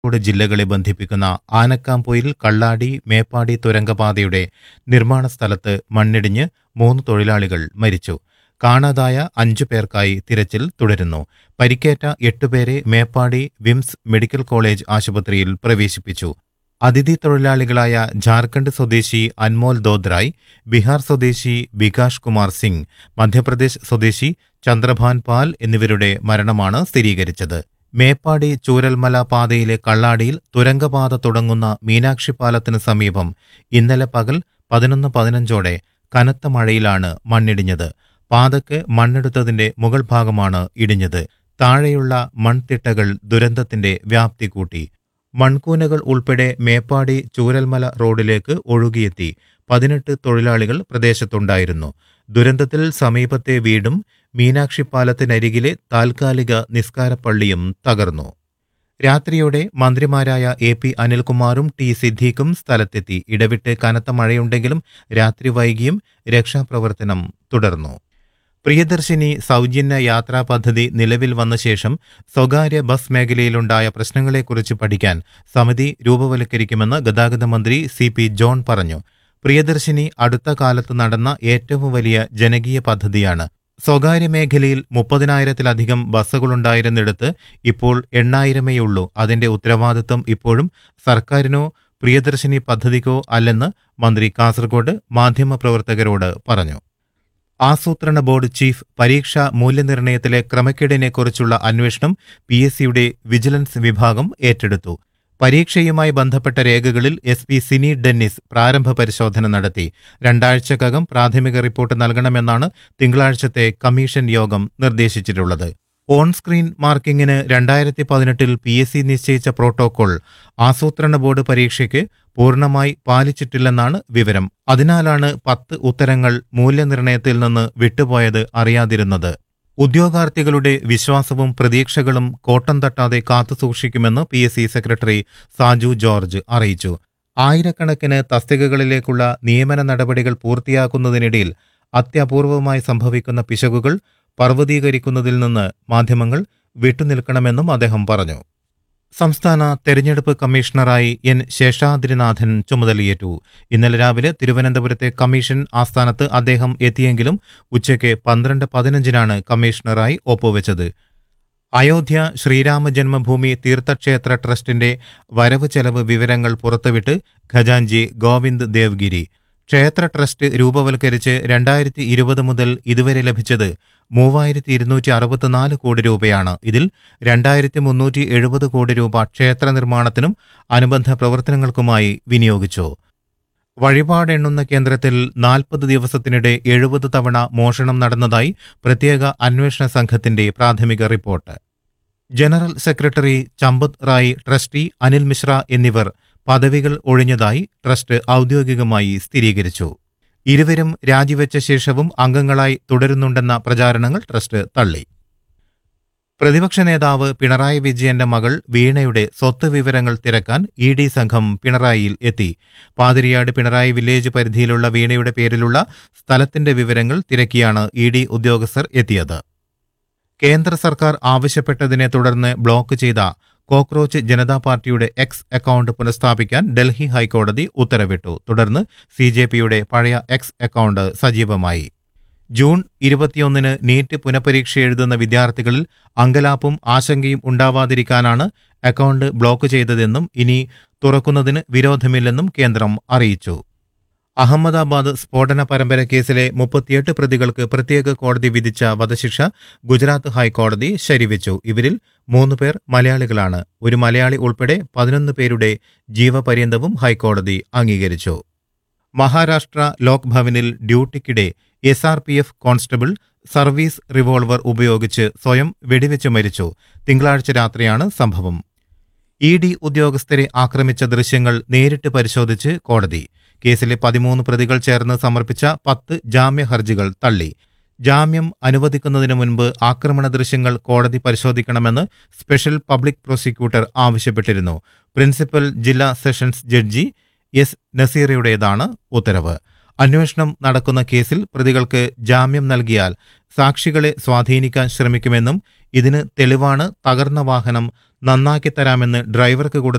കോഴിക്കോട് ജില്ലകളെ ബന്ധിപ്പിക്കുന്ന ആനക്കാംപൊയിൽ കള്ളാടി മേപ്പാടി തുരങ്കപാതയുടെ നിർമ്മാണ സ്ഥലത്ത് മണ്ണിടിഞ്ഞ് മൂന്ന് തൊഴിലാളികൾ മരിച്ചു കാണാതായ അഞ്ചു പേർക്കായി തിരച്ചിൽ തുടരുന്നു പരിക്കേറ്റ എട്ടുപേരെ മേപ്പാടി വിംസ് മെഡിക്കൽ കോളേജ് ആശുപത്രിയിൽ പ്രവേശിപ്പിച്ചു അതിഥി തൊഴിലാളികളായ ജാർഖണ്ഡ് സ്വദേശി അൻമോൽ ദോദ്രായ് ബീഹാർ സ്വദേശി വികാഷ് കുമാർ സിംഗ് മധ്യപ്രദേശ് സ്വദേശി ചന്ദ്രഭാൻ പാൽ എന്നിവരുടെ മരണമാണ് സ്ഥിരീകരിച്ചത് മേപ്പാടി ചൂരൽമല പാതയിലെ കള്ളാടിയിൽ തുരങ്കപാത തുടങ്ങുന്ന മീനാക്ഷി പാലത്തിന് സമീപം ഇന്നലെ പകൽ പതിനൊന്ന് പതിനഞ്ചോടെ കനത്ത മഴയിലാണ് മണ്ണിടിഞ്ഞത് പാതയ്ക്ക് മണ്ണെടുത്തതിന്റെ മുകൾ ഭാഗമാണ് ഇടിഞ്ഞത് താഴെയുള്ള മൺതിട്ടകൾ ദുരന്തത്തിന്റെ വ്യാപ്തി കൂട്ടി മൺകൂനകൾ ഉൾപ്പെടെ മേപ്പാടി ചൂരൽമല റോഡിലേക്ക് ഒഴുകിയെത്തി പതിനെട്ട് തൊഴിലാളികൾ പ്രദേശത്തുണ്ടായിരുന്നു ദുരന്തത്തിൽ സമീപത്തെ വീടും മീനാക്ഷി പാലത്തിനരികിലെ താൽക്കാലിക നിസ്കാരപ്പള്ളിയും തകർന്നു രാത്രിയോടെ മന്ത്രിമാരായ എ പി അനിൽകുമാറും ടി സിദ്ദീഖും സ്ഥലത്തെത്തി ഇടവിട്ട് കനത്ത മഴയുണ്ടെങ്കിലും രാത്രി വൈകിയും രക്ഷാപ്രവർത്തനം തുടർന്നു പ്രിയദർശിനി സൗജന്യ യാത്രാ പദ്ധതി നിലവിൽ വന്ന ശേഷം സ്വകാര്യ ബസ് മേഖലയിലുണ്ടായ പ്രശ്നങ്ങളെക്കുറിച്ച് പഠിക്കാൻ സമിതി രൂപവൽക്കരിക്കുമെന്ന് ഗതാഗത മന്ത്രി സി പി ജോൺ പറഞ്ഞു പ്രിയദർശിനി അടുത്ത കാലത്ത് നടന്ന ഏറ്റവും വലിയ ജനകീയ പദ്ധതിയാണ് സ്വകാര്യ മേഖലയിൽ മുപ്പതിനായിരത്തിലധികം ബസ്സുകളുണ്ടായിരുന്നിടത്ത് ഇപ്പോൾ എണ്ണായിരമേയുള്ളൂ അതിന്റെ ഉത്തരവാദിത്വം ഇപ്പോഴും സർക്കാരിനോ പ്രിയദർശിനി പദ്ധതിക്കോ അല്ലെന്ന് മന്ത്രി കാസർഗോഡ് മാധ്യമപ്രവർത്തകരോട് പറഞ്ഞു ആസൂത്രണ ബോർഡ് ചീഫ് പരീക്ഷാ മൂല്യനിർണ്ണയത്തിലെ ക്രമക്കേടിനെക്കുറിച്ചുള്ള അന്വേഷണം പി എസ് സിയുടെ വിജിലൻസ് വിഭാഗം ഏറ്റെടുത്തു പരീക്ഷയുമായി ബന്ധപ്പെട്ട രേഖകളിൽ എസ് പി സിനി ഡെന്നിസ് പ്രാരംഭ പരിശോധന നടത്തി രണ്ടാഴ്ചക്കകം പ്രാഥമിക റിപ്പോർട്ട് നൽകണമെന്നാണ് തിങ്കളാഴ്ചത്തെ കമ്മീഷൻ യോഗം നിർദ്ദേശിച്ചിട്ടുള്ളത് ഓൺ സ്ക്രീൻ മാർക്കിങ്ങിന് രണ്ടായിരത്തി പതിനെട്ടിൽ പി എസ് സി നിശ്ചയിച്ച പ്രോട്ടോകോൾ ആസൂത്രണ ബോർഡ് പരീക്ഷയ്ക്ക് പൂർണ്ണമായി പാലിച്ചിട്ടില്ലെന്നാണ് വിവരം അതിനാലാണ് പത്ത് ഉത്തരങ്ങൾ മൂല്യനിർണ്ണയത്തിൽ നിന്ന് വിട്ടുപോയത് അറിയാതിരുന്നത് ഉദ്യോഗാർത്ഥികളുടെ വിശ്വാസവും പ്രതീക്ഷകളും കോട്ടം തട്ടാതെ കാത്തുസൂക്ഷിക്കുമെന്ന് P S C secretary Saju George അറിയിച്ചു ആയിരക്കണക്കിന് തസ്തികകളിലേക്കുള്ള നിയമന നടപടികൾ പൂർത്തിയാക്കുന്നതിനിടയിൽ അത്യപൂർവമായി സംഭവിക്കുന്ന പിശകുകൾ പർവ്വതീകരിക്കുന്നതിൽ നിന്ന് മാധ്യമങ്ങൾ വിട്ടുനിൽക്കണമെന്നും അദ്ദേഹം പറഞ്ഞു സംസ്ഥാന തെരഞ്ഞെടുപ്പ് കമ്മീഷണറായി എൻ ശേഷാദ്രിനാഥൻ ചുമതലയേറ്റു ഇന്നലെ രാവിലെ തിരുവനന്തപുരത്തെ കമ്മീഷൻ ആസ്ഥാനത്ത് അദ്ദേഹം എത്തിയെങ്കിലും ഉച്ചയ്ക്ക് പന്ത്രണ്ട് പതിനഞ്ചിനാണ് കമ്മീഷണറായി ഒപ്പുവെച്ചത് അയോധ്യ ശ്രീരാമ ജന്മഭൂമി തീർത്ഥക്ഷേത്ര ട്രസ്റ്റിന്റെ വരവ് ചെലവ് വിവരങ്ങൾ പുറത്തുവിട്ട് ഖജാൻജി ഗോവിന്ദ് ദേവ്ഗിരി ക്ഷേത്ര ട്രസ്റ്റ് രൂപവൽക്കരിച്ച് രണ്ടായിരത്തി ഇരുപത് മുതൽ ഇതുവരെ ലഭിച്ചത് മൂവായിരത്തി ഇരുന്നൂറ്റി അറുപത്തിനാല് കോടി രൂപയാണ് ഇതിൽ രണ്ടായിരത്തി മുന്നൂറ്റി എഴുപത് കോടി രൂപ ക്ഷേത്ര നിർമ്മാണത്തിനും അനുബന്ധ പ്രവർത്തനങ്ങൾക്കുമായി വിനിയോഗിച്ചു വഴിപാടെണ്ണുന്ന കേന്ദ്രത്തിൽ നാൽപ്പത് ദിവസത്തിനിടെ എഴുപത് തവണ മോഷണം നടന്നതായി പ്രത്യേക അന്വേഷണ സംഘത്തിന്റെ പ്രാഥമിക report general secretary Champat Rai trustee Anil Mishra എന്നിവർ പദവികൾ ഒഴിഞ്ഞതായി ട്രസ്റ്റ് ഔദ്യോഗികമായി സ്ഥിരീകരിച്ചു ഇരുവരും രാജിവെച്ച ശേഷവും അംഗങ്ങളായി തുടരുന്നുണ്ടെന്ന പ്രചാരണങ്ങൾ ട്രസ്റ്റ് തള്ളി പ്രതിപക്ഷ നേതാവ് പിണറായി വിജയന്റെ മകൾ വീണയുടെ സ്വത്ത് വിവരങ്ങൾ തിരക്കാൻ ഇ ഡി സംഘം പിണറായിയിൽ എത്തി പാതിരിയാട് പിണറായി വില്ലേജ് പരിധിയിലുള്ള വീണയുടെ പേരിലുള്ള സ്ഥലത്തിന്റെ വിവരങ്ങൾ തിരക്കിയാണ് ഇ ഡി ഉദ്യോഗസ്ഥർ എത്തിയത് കേന്ദ്ര സർക്കാർ ആവശ്യപ്പെട്ടതിനെ തുടർന്ന് ബ്ലോക്ക് ചെയ്ത കോക്രോച്ച് ജനതാ പാർട്ടിയുടെ എക്സ് അക്കൗണ്ട് പുനഃസ്ഥാപിക്കാൻ ഡൽഹി ഹൈക്കോടതി ഉത്തരവിട്ടു തുടർന്ന് സി ജെ പിയുടെ പഴയ എക്സ് അക്കൗണ്ട് സജീവമായി ജൂൺ ഇരുപത്തിയൊന്നിന് നീറ്റ് പുനഃപരീക്ഷ എഴുതുന്ന വിദ്യാർത്ഥികളിൽ അങ്കലാപ്പും ആശങ്കയും ഉണ്ടാവാതിരിക്കാനാണ് അക്കൗണ്ട് ബ്ലോക്ക് ചെയ്തതെന്നും ഇനി തുറക്കുന്നതിന് വിരോധമില്ലെന്നും കേന്ദ്രം അറിയിച്ചു അഹമ്മദാബാദ് സ്ഫോടന പരമ്പര കേസിലെ മുപ്പത്തിയെട്ട് പ്രതികൾക്ക് പ്രത്യേക കോടതി വിധിച്ച വധശിക്ഷ ഗുജറാത്ത് ഹൈക്കോടതി ശരിവെച്ചു ഇവരിൽ മൂന്ന് പേർ മലയാളികളാണ് ഒരു മലയാളി ഉൾപ്പെടെ പതിനൊന്ന് പേരുടെ ജീവപര്യന്തവും ഹൈക്കോടതി അംഗീകരിച്ചു മഹാരാഷ്ട്ര ലോക് ഭവനിൽ ഡ്യൂട്ടിക്കിടെ S R P F constable service revolver ഉപയോഗിച്ച് സ്വയം വെടിവെച്ച് മരിച്ചു തിങ്കളാഴ്ച രാത്രിയാണ് സംഭവം ഇ ഡി ഉദ്യോഗസ്ഥരെ ആക്രമിച്ച ദൃശ്യങ്ങൾ നേരിട്ട് പരിശോധിച്ച് കോടതി കേസിലെ പതിമൂന്ന് പ്രതികൾ ചേർന്ന് സമർപ്പിച്ച പത്ത് ജാമ്യ ഹർജികൾ തള്ളി ജാമ്യം അനുവദിക്കുന്നതിന് മുൻപ് ആക്രമണ ദൃശ്യങ്ങൾ കോടതി പരിശോധിക്കണമെന്ന് സ്പെഷ്യൽ പബ്ലിക് പ്രോസിക്യൂട്ടർ ആവശ്യപ്പെട്ടിരുന്നു പ്രിൻസിപ്പൽ ജില്ലാ സെഷൻസ് ജഡ്ജി എസ് നസീറയുടേതാണ് ഉത്തരവ് അന്വേഷണം നടക്കുന്ന കേസിൽ പ്രതികൾക്ക് ജാമ്യം നൽകിയാൽ സാക്ഷികളെ സ്വാധീനിക്കാൻ ശ്രമിക്കുമെന്നും ഇതിന് തെളിവാണ് തകർന്ന വാഹനം നന്നാക്കി തരാമെന്ന് ഡ്രൈവർക്ക് കൊടുത്ത